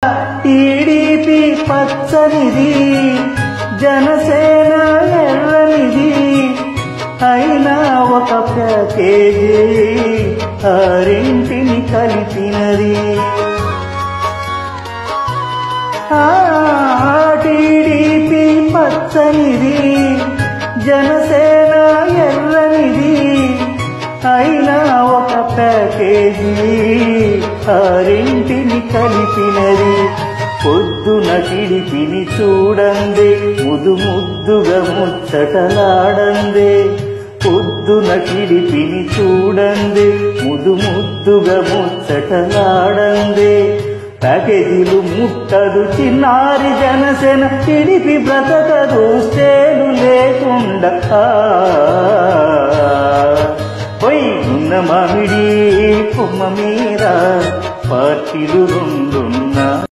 TDP పచ్చనిది Janasena ఎర్రనిది అయినా ఒక package ఆరింటిని కలిపినది ఆ టీడీపీ పచ్చనిది జనసేన ఎర్రనిది అయినా ఒక ప్యాకేజీ ఆరింటిని కలిపినది పొద్దున కిడిపిని చూడండి ముదు ముద్దుగా ముచ్చటలాడందే పొద్దున కిడిపిని చూడండి ముదు ముద్దుగా ముచ్చటలాడందే ప్యాకేజీలు ముట్టదు చిన్నారి జనసేన టిడిపి బ్రతకదు స్టేలు లేకుండా పొయ్యి ఉన్న మామిడి కొమ్మ మీద పార్టీలు రెండున్నా